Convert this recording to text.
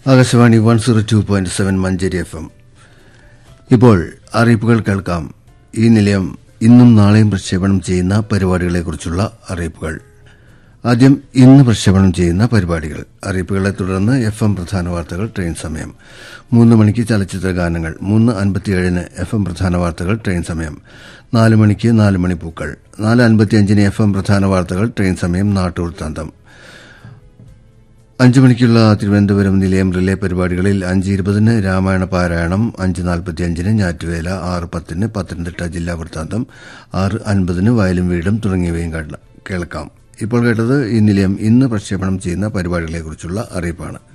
Akashvani one zero two point seven Manjeri F M ഇപ്പോൾ അറിയിപ്പുകൾ കേൾക്കാം ഈ നിലയം ഇന്നും നാളെയും പ്രക്ഷേപണം ചെയ്യുന്ന പരിപാടികളെക്കുറിച്ചുള്ള അറിയിപ്പുകൾ ആദ്യം ഇന്ന് പ്രക്ഷേപണം ചെയ്യുന്ന പരിപാടികൾ അറിയിപ്പുകളെ തുടർന്ന് എഫ് എം പ്രധാന വാർത്തകൾ ട്രെയിൻ സമയം മൂന്ന് മണിക്ക് ചലച്ചിത്ര ഗാനങ്ങൾ മൂന്ന് അൻപത്തിയേഴിന് എഫ് എം പ്രധാന വാർത്തകൾ ട്രെയിൻ സമയം നാല് മണിക്ക് നാല് മണിപ്പൂക്കൾ നാല് അൻപത്തിയഞ്ചിന് എഫ് എം പ്രധാന വാർത്തകൾ ട്രെയിൻ സമയം നാട്ടുവൃത്താന്തം അഞ്ചു മണിക്കുള്ള തിരുവനന്തപുരം നിലയം റിലേ പരിപാടികളിൽ അഞ്ച് ഇരുപതിന് രാമായണ പാരായണം അഞ്ച് നാൽപ്പത്തിയഞ്ചിന് ഞാറ്റുവേല ആറ് പത്തിന് പത്തനംതിട്ട ജില്ലാ വൃത്താന്തം ആറ് അൻപതിന് വയലും വീടും തുടങ്ങിയവയും കേൾക്കാം ഇപ്പോൾ കേട്ടത് ഈ നിലയം ഇന്ന് പ്രക്ഷേപണം ചെയ്യുന്ന പരിപാടികളെക്കുറിച്ചുള്ള അറിയിപ്പാണ്